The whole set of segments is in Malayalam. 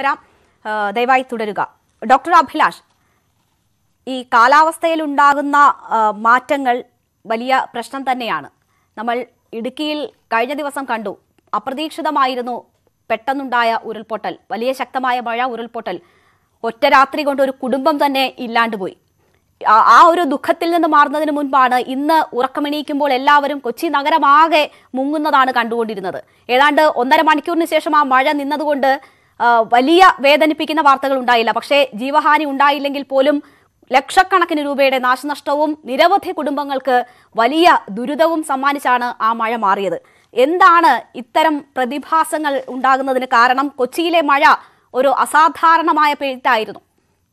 വരാം ആ, ദയവായി തുടരുക ഡോക്ടർ അഭിലാഷ് ഈ കാലാവസ്ഥയിൽ ഉണ്ടാകുന്ന ആ, മാറ്റങ്ങൾ വലിയ പ്രശ്നം തന്നെയാണ് നമ്മൾ ഇടുക്കിയിൽ കഴിഞ്ഞ ദിവസം കണ്ടു അപ്രതീക്ഷിതമായിരുന്നു പെട്ടെന്നുണ്ടായ ഉരുൾപൊട്ടൽ വലിയ ശക്തമായ മഴ ഉരുൾപൊട്ടൽ ഒറ്റ രാത്രി കൊണ്ട് ഒരു കുടുംബം തന്നെ ഇല്ലാണ്ടുപോയി ആ- ആ ഒരു ദുഃഖത്തിൽ നിന്ന് മാറുന്നതിന് മുൻപാണ് ഇന്ന് ഉറക്കമെണീക്കുമ്പോൾ എല്ലാവരും കൊച്ചി നഗരമാകെ മുങ്ങുന്നതാണ് കണ്ടുകൊണ്ടിരുന്നത് ഏതാണ്ട് ഒന്നര മണിക്കൂറിന് ശേഷം ആ മഴ നിന്നതുകൊണ്ട് ആ, വലിയ വേദനിപ്പിക്കുന്ന വാർത്തകൾ ഉണ്ടായില്ല പക്ഷേ ജീവഹാനി ഉണ്ടായില്ലെങ്കിൽ പോലും ലക്ഷക്കണക്കിന് രൂപയുടെ നാശനഷ്ടവും നിരവധി കുടുംബങ്ങൾക്ക് വലിയ ദുരിതവും സമ്മാനിച്ചാണ് ആ മഴ മാറിയത് എന്താണ് ഇത്തരം പ്രതിഭാസങ്ങൾ ഉണ്ടാകുന്നതിന് കാരണം കൊച്ചിയിലെ മഴ ഒരു അസാധാരണമായ പെയ്ത്തായിരുന്നു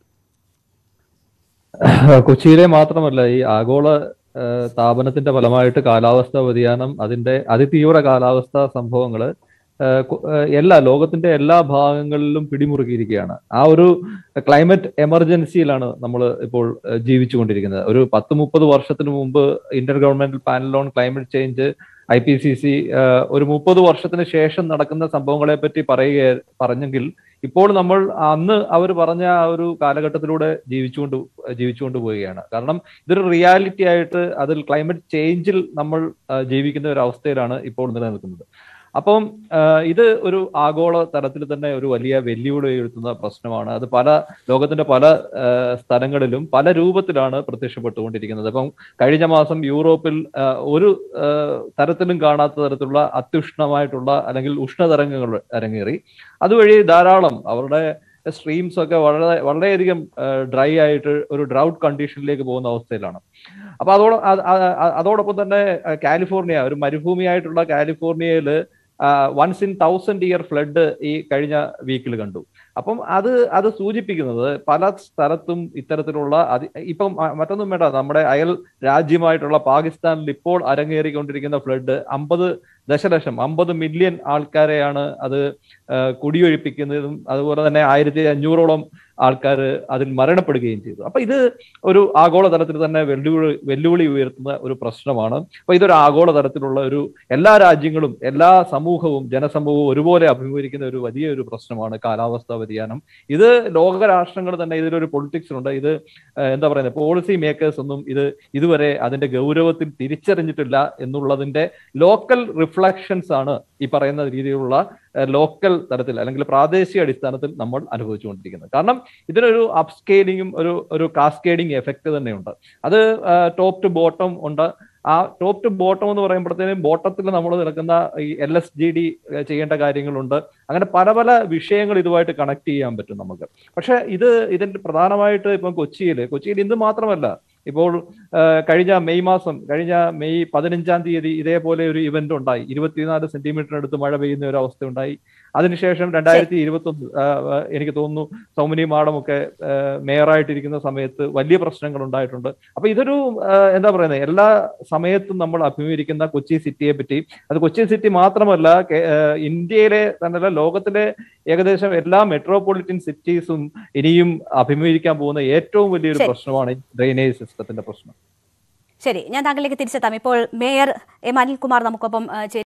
കൊച്ചിയിലെ മാത്രമല്ല ഈ ആഗോള ആ, താപനത്തിന്റെ ഫലമായിട്ട് കാലാവസ്ഥാ വ്യതിയാനം അതിന്റെ അതിതീവ്ര കാലാവസ്ഥാ സംഭവങ്ങള് ആ, കൊ- ആ, എല്ലാ ലോകത്തിന്റെ എല്ലാ ഭാഗങ്ങളിലും പിടിമുറുക്കിയിരിക്കുകയാണ് ആ ഒരു ക്ലൈമറ്റ് എമർജൻസിയിലാണ് നമ്മൾ ഇപ്പോൾ ആ, ജീവിച്ചുകൊണ്ടിരിക്കുന്നത് ഒരു പത്ത് മുപ്പത് വർഷത്തിന് മുമ്പ് intergovernmental panel on climate change I P C C ഒരു മുപ്പത് വർഷത്തിന് ശേഷം നടക്കുന്ന സംഭവങ്ങളെ പറ്റി പറയുക പറഞ്ഞെങ്കിൽ ഇപ്പോൾ നമ്മൾ അന്ന് അവർ പറഞ്ഞ ആ ഒരു കാലഘട്ടത്തിലൂടെ ജീവിച്ചുകൊണ്ട് ജീവിച്ചുകൊണ്ട് പോവുകയാണ് കാരണം ഇതൊരു റിയാലിറ്റി ആയിട്ട് അതിൽ ക്ലൈമറ്റ് ചേഞ്ചിൽ നമ്മൾ ആ, ജീവിക്കുന്ന ഒരു അവസ്ഥയിലാണ് ഇപ്പോൾ നിലനിൽക്കുന്നത് അപ്പം ആ, ഇത് ഒരു ആഗോള തലത്തിൽ തന്നെ ഒരു വലിയ വെല്ലുവിളി ഉയർത്തുന്ന പ്രശ്നമാണ് അത് പല ലോകത്തിന്റെ പല ആ, സ്ഥലങ്ങളിലും പല രൂപത്തിലാണ് പ്രത്യക്ഷപ്പെട്ടുകൊണ്ടിരിക്കുന്നത് അപ്പം കഴിഞ്ഞ മാസം യൂറോപ്പിൽ ആ, ഒരു ആ, തരത്തിലും കാണാത്ത തരത്തിലുള്ള അത്യുഷ്ണമായിട്ടുള്ള അല്ലെങ്കിൽ ഉഷ്ണതരംഗങ്ങൾ അരങ്ങേറി അതുവഴി ധാരാളം അവരുടെ സ്ട്രീംസ് ഒക്കെ വളരെ വളരെയധികം ഡ്രൈ ആയിട്ട് ഒരു ഡ്രൗട്ട് കണ്ടീഷനിലേക്ക് പോകുന്ന അവസ്ഥയിലാണ് അപ്പൊ അതോട് അത് അത് അതോടൊപ്പം തന്നെ ആ, കാലിഫോർണിയ ഒരു മരുഭൂമിയായിട്ടുള്ള കാലിഫോർണിയയിൽ once in thousand year flood ഈ കഴിഞ്ഞ വീക്കിൽ കണ്ടു അപ്പം അത് അത് സൂചിപ്പിക്കുന്നത് പല സ്ഥലത്തും ഇത്തരത്തിലുള്ള അതി ഇപ്പം മ- മറ്റൊന്നും വേണ്ട നമ്മുടെ അയൽ രാജ്യമായിട്ടുള്ള പാകിസ്ഥാനിൽ ഇപ്പോൾ അരങ്ങേറിക്കൊണ്ടിരിക്കുന്ന ഫ്ലഡ് അമ്പത് ദശലക്ഷം അമ്പത് മില്യൺ ആൾക്കാരെയാണ് അത് ആ, കുടിയൊഴിപ്പിക്കുന്നതും അതുപോലെ തന്നെ ആയിരത്തി അഞ്ഞൂറോളം ആൾക്കാർ അതിൽ മരണപ്പെടുകയും ചെയ്തു അപ്പൊ ഇത് ഒരു ആഗോള തലത്തിൽ തന്നെ വെല്ലുവിളി വെല്ലുവിളി ഉയർത്തുന്ന ഒരു പ്രശ്നമാണ് അപ്പൊ ഇതൊരു ആഗോള തലത്തിലുള്ള ഒരു എല്ലാ രാജ്യങ്ങളും എല്ലാ സമൂഹവും ജനസമൂഹവും ഒരുപോലെ അഭിമുഖീകരിക്കുന്ന ഒരു വലിയ ഒരു പ്രശ്നമാണ് കാലാവസ്ഥാ വ്യതിയാനം ഇത് ലോകരാഷ്ട്രങ്ങൾ തന്നെ ഇതിലൊരു പൊളിറ്റിക്സ് ഉണ്ട് ഇത് ഏഹ്, എന്താ പറയുന്നത് പോളിസി മേക്കേഴ്സ് ഒന്നും ഇത് ഇതുവരെ അതിന്റെ ഗൗരവത്തിൽ തിരിച്ചറിഞ്ഞിട്ടില്ല എന്നുള്ളതിന്റെ ലോക്കൽ റിഫ്ലക്ഷൻസ് ആണ് ഈ പറയുന്ന രീതിയിലുള്ള ലോക്കൽ തലത്തിൽ അല്ലെങ്കിൽ പ്രാദേശിക അടിസ്ഥാനത്തിൽ നമ്മൾ അനുഭവിച്ചുകൊണ്ടിരിക്കുന്നത് കാരണം ഇതിനൊരു അപ്സ്കെയിലിങ്ങും ഒരു ഒരു കാസ്കേഡിങ് എഫക്ട് തന്നെയുണ്ട് അത് ടോപ്പ് ടു ബോട്ടം ഉണ്ട് ആ ടോപ്പ് ടു ബോട്ടം എന്ന് പറയുമ്പോഴത്തേനും ബോട്ടത്തിൽ നമ്മൾ നിൽക്കുന്ന ഈ എൽ എസ് ജി ഡി ചെയ്യേണ്ട കാര്യങ്ങളുണ്ട് അങ്ങനെ പല പല വിഷയങ്ങൾ ഇതുമായിട്ട് കണക്ട് ചെയ്യാൻ പറ്റും നമുക്ക് പക്ഷെ ഇത് ഇതിന്റെ പ്രധാനമായിട്ട് ഇപ്പം കൊച്ചിയിൽ കൊച്ചിയിൽ ഇന്ന് മാത്രമല്ല ഇപ്പോൾ ആ, കഴിഞ്ഞ മെയ് മാസം കഴിഞ്ഞ മെയ് പതിനഞ്ചാം തീയതി ഇതേപോലെ ഒരു ഇവന്റ് ഉണ്ടായി ഇരുപത്തിനാല് സെന്റിമീറ്ററിനടുത്ത് മഴ പെയ്യുന്ന ഒരു അവസ്ഥ ഉണ്ടായി അതിനുശേഷം രണ്ടായിരത്തി ഇരുപത്തി ഒന്ന് എനിക്ക് തോന്നുന്നു സൗമിനി മാഡമൊക്കെ ആ, മേയറായിട്ടിരിക്കുന്ന സമയത്ത് വലിയ പ്രശ്നങ്ങൾ ഉണ്ടായിട്ടുണ്ട് അപ്പൊ ഇതൊരു ആ, എന്താ പറയുന്നത് എല്ലാ സമയത്തും നമ്മൾ അഭിമുഖീകരിക്കുന്ന കൊച്ചി സിറ്റിയെ പറ്റി അത് കൊച്ചി സിറ്റി മാത്രമല്ല കേ- ആ, ഇന്ത്യയിലെ തന്നെയല്ല ലോകത്തിലെ ഏകദേശം എല്ലാ മെട്രോപൊളിറ്റൻ സിറ്റീസും ഇനിയും അഭിമുഖീകരിക്കാൻ പോകുന്ന ഏറ്റവും വലിയൊരു ശരി. പ്രശ്നമാണ് ഡ്രെയിനേജ് സിസ്റ്റത്തിന്റെ പ്രശ്നം ശരി ഞാൻ താങ്കളിലേക്ക് തിരിച്ചെത്താം ഇപ്പോൾ മേയർ എം അനിൽകുമാർ നമുക്കൊപ്പം ആ, ചേരുന്നു.